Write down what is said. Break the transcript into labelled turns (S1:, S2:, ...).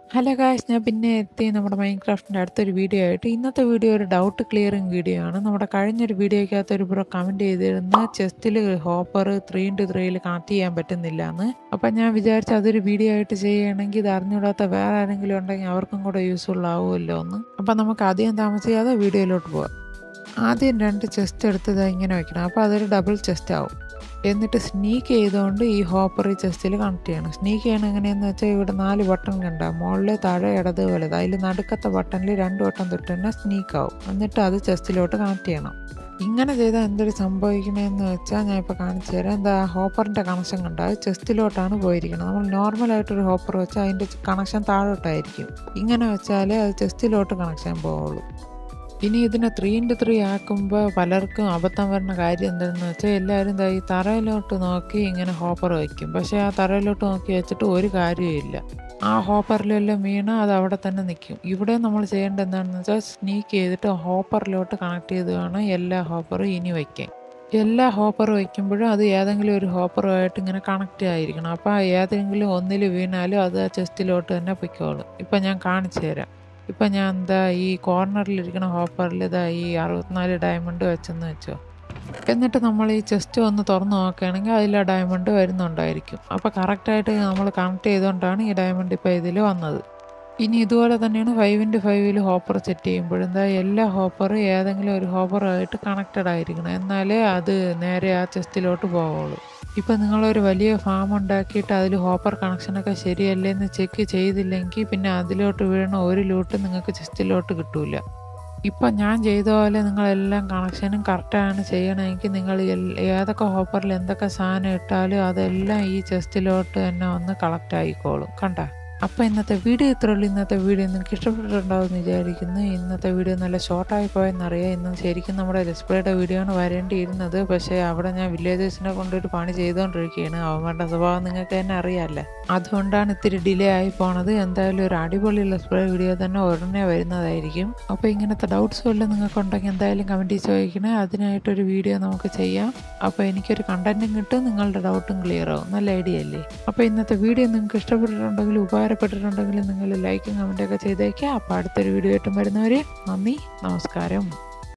S1: hello guys ഞാൻ പിന്നെ എത്തി നമ്മുടെ മൈൻക്രാഫ്റ്റിൻ്റെ അടുത്തൊരു വീഡിയോ ആയിട്ട് ഇന്നത്തെ വീഡിയോ ഒരു ഡൗട്ട് ക്ലിയറിങ് വീഡിയോ ആണ് നമ്മുടെ കഴിഞ്ഞൊരു വീഡിയോയ്ക്കകത്ത് ഒരു ബ്രോ കമൻറ്റ് ചെയ്തിരുന്ന ചെസ്റ്റിൽ ഹോപ്പർ ത്രീ ഇൻറ്റു ത്രീയിൽ കണക്ട് ചെയ്യാൻ പറ്റുന്നില്ല എന്ന് അപ്പം ഞാൻ വിചാരിച്ചു അതൊരു വീഡിയോ ആയിട്ട് ചെയ്യുകയാണെങ്കിൽ ഇത് അറിഞ്ഞുകൂടാത്ത വേറെ ആരെങ്കിലും ഉണ്ടെങ്കിൽ അവർക്കും കൂടെ യൂസ്ഫുൾ ആവുമല്ലോ എന്ന് അപ്പം നമുക്ക് അധികം താമസിക്കാതെ വീഡിയോയിലോട്ട് പോവാം ആദ്യം രണ്ട് ചെസ്റ്റ് എടുത്തത് ഇങ്ങനെ വെക്കണം അപ്പോൾ അതൊരു ഡബിൾ ചെസ്റ്റ് ആവും എന്നിട്ട് സ്നീക്ക് ചെയ്തുകൊണ്ട് ഈ ഹോപ്പർ ഈ ചെസ്റ്റിൽ കണക്ട് ചെയ്യണം സ്നീക്ക് ചെയ്യണം എങ്ങനെയെന്ന് വെച്ചാൽ ഇവിടെ നാല് ബട്ടൺ കണ്ട മുകളിൽ താഴെ ഇടത് വലുത് അതിൽ നടുക്കത്തെ ബട്ടണിൽ രണ്ട് വട്ടം തൊട്ട് തന്നെ സ്നീക്ക് ആവും എന്നിട്ട് അത് ചെസ്റ്റിലോട്ട് കണക്ട് ചെയ്യണം ഇങ്ങനെ ചെയ്താൽ എന്തൊരു സംഭവിക്കണമെന്ന് വെച്ചാൽ ഞാൻ ഇപ്പോൾ കാണിച്ചു തരാം എന്താ ഹോപ്പറിൻ്റെ കണക്ഷൻ കണ്ട അത് ചെസ്റ്റിലോട്ടാണ് പോയിരിക്കുന്നത് നമ്മൾ നോർമലായിട്ടൊരു ഹോപ്പർ വെച്ചാൽ അതിൻ്റെ കണക്ഷൻ താഴോട്ടായിരിക്കും ഇങ്ങനെ വെച്ചാൽ അത് ചെസ്റ്റിലോട്ട് കണക്ഷൻ പോവുള്ളൂ ഇനി ഇതിനെ ത്രീ ഇൻറ്റു ത്രീ ആക്കുമ്പോൾ പലർക്കും അബദ്ധം വരുന്ന കാര്യം എന്താണെന്ന് വെച്ചാൽ എല്ലാവരും ദാ ഈ തറയിലോട്ട് നോക്കി ഇങ്ങനെ ഹോപ്പർ വയ്ക്കും പക്ഷേ ആ തറയിലോട്ട് നോക്കി വെച്ചിട്ട് ഒരു കാര്യമില്ല ആ ഹോപ്പറിലെല്ലാം വീണ് അത് അവിടെ തന്നെ നിൽക്കും ഇവിടെ നമ്മൾ ചെയ്യേണ്ടത് എന്താണെന്ന് വെച്ചാൽ സ്നീക്ക് ചെയ്തിട്ട് ഹോപ്പറിലോട്ട് കണക്ട് ചെയ്ത് വേണം എല്ലാ ഹോപ്പറും ഇനി വയ്ക്കാൻ എല്ലാ ഹോപ്പർ വയ്ക്കുമ്പോഴും അത് ഏതെങ്കിലും ഒരു ഹോപ്പറുമായിട്ട് ഇങ്ങനെ കണക്റ്റ് ആയിരിക്കണം അപ്പോൾ ഏതെങ്കിലും ഒന്നിൽ വീണാലും അത് ആ ചെസ്റ്റിലോട്ട് തന്നെ പൊയ്ക്കോളും ഇപ്പം ഞാൻ കാണിച്ചു തരാം ഇപ്പം ഞാൻ എന്താ ഈ കോർണറിലിരിക്കുന്ന ഹോപ്പറിൽ ഇതാ ഈ അറുപത്തിനാല് ഡയമണ്ട് വെച്ചെന്ന് വെച്ചോ എന്നിട്ട് നമ്മൾ ഈ ചെസ്റ്റ് ഒന്ന് തുറന്ന് നോക്കുകയാണെങ്കിൽ അതിൽ ആ ഡയമണ്ട് വരുന്നുണ്ടായിരിക്കും അപ്പോൾ കറക്റ്റായിട്ട് നമ്മൾ കണക്ട് ചെയ്തുകൊണ്ടാണ് ഈ ഡയമണ്ട് ഇപ്പോൾ ഇതിൽ വന്നത് ഇനി ഇതുപോലെ തന്നെയാണ് ഫൈവ് ഇൻറ്റു ഫൈവിൽ ഹോപ്പർ സെറ്റ് ചെയ്യുമ്പോൾ എന്താ എല്ലാ ഹോപ്പറും ഏതെങ്കിലും ഒരു ഹോപ്പറുമായിട്ട് കണക്റ്റഡ് ആയിരിക്കണം എന്നാലേ അത് നേരെ ആ ചെസ്റ്റിലോട്ട് പോവുള്ളൂ ഇപ്പം നിങ്ങളൊരു വലിയ ഫാം ഉണ്ടാക്കിയിട്ട് അതിൽ ഹോപ്പർ കണക്ഷനൊക്കെ ശരിയല്ലേ എന്ന് ചെക്ക് ചെയ്തില്ലെങ്കിൽ പിന്നെ അതിലോട്ട് വീഴുന്ന ഒരു ലൂട്ട് നിങ്ങൾക്ക് ചെസ്റ്റിലോട്ട് കിട്ടൂല ഇപ്പം ഞാൻ ചെയ്ത പോലെ നിങ്ങളെല്ലാം കണക്ഷനും കറക്റ്റാണ് ചെയ്യണമെങ്കിൽ നിങ്ങൾ ഏതൊക്കെ ഹോപ്പറിൽ എന്തൊക്കെ സാധനം ഇട്ടാലും അതെല്ലാം ഈ ചെസ്റ്റിലോട്ട് തന്നെ വന്ന് കളക്ട് ആയിക്കോളും കണ്ട അപ്പോൾ ഇന്നത്തെ വീഡിയോ ഇത്രേ ഉള്ളൂ ഇന്നത്തെ വീഡിയോ നിങ്ങൾക്ക് ഇഷ്ടപ്പെട്ടിട്ടുണ്ടാവും എന്ന് വിചാരിക്കുന്നു ഇന്നത്തെ വീഡിയോ നല്ല ഷോർട്ടായി പോയെന്നറിയാം ഇന്ന് ശരിക്കും നമ്മുടെ ഡിസ്പ്ലേയുടെ വീഡിയോ ആണ് വരേണ്ടിയിരുന്നത് പക്ഷേ അവിടെ ഞാൻ വില്ലേജേഴ്സിനെ കൊണ്ടൊരു പണി ചെയ്തുകൊണ്ടിരിക്കുകയാണ് അവന്മാരുടെ സ്വഭാവം നിങ്ങൾക്ക് തന്നെ അറിയാമല്ലേ അതുകൊണ്ടാണ് ഇത്തിരി ഡിലേ ആയി പോണത് എന്തായാലും ഒരു അടിപൊളി ഡിസ്പ്ലേ വീഡിയോ തന്നെ ഉടനെ വരുന്നതായിരിക്കും അപ്പോൾ ഇങ്ങനത്തെ ഡൗട്ട്സ് വല്ലതും നിങ്ങൾക്കുണ്ടെങ്കിൽ എന്തായാലും കമൻറ്റ് ചോദിക്കണേ അതിനായിട്ടൊരു വീഡിയോ നമുക്ക് ചെയ്യാം അപ്പോൾ എനിക്കൊരു കണ്ടൻറ്റും കിട്ടും നിങ്ങളുടെ ഡൗട്ടും ക്ലിയർ ആവും നല്ല ഐഡിയ അല്ലേ അപ്പോൾ ഇന്നത്തെ വീഡിയോ നിങ്ങൾക്ക് ഇഷ്ടപ്പെട്ടിട്ടുണ്ടെങ്കിൽ ഉപകാരപ്പെട്ടിട്ടുണ്ടെങ്കിൽ നിങ്ങൾ ലൈക്കും കമൻറ്റൊക്കെ ചെയ്തേക്കാം അപ്പോൾ അടുത്തൊരു വീഡിയോ ആയിട്ടും വരുന്നവരെ നന്ദി നമസ്കാരം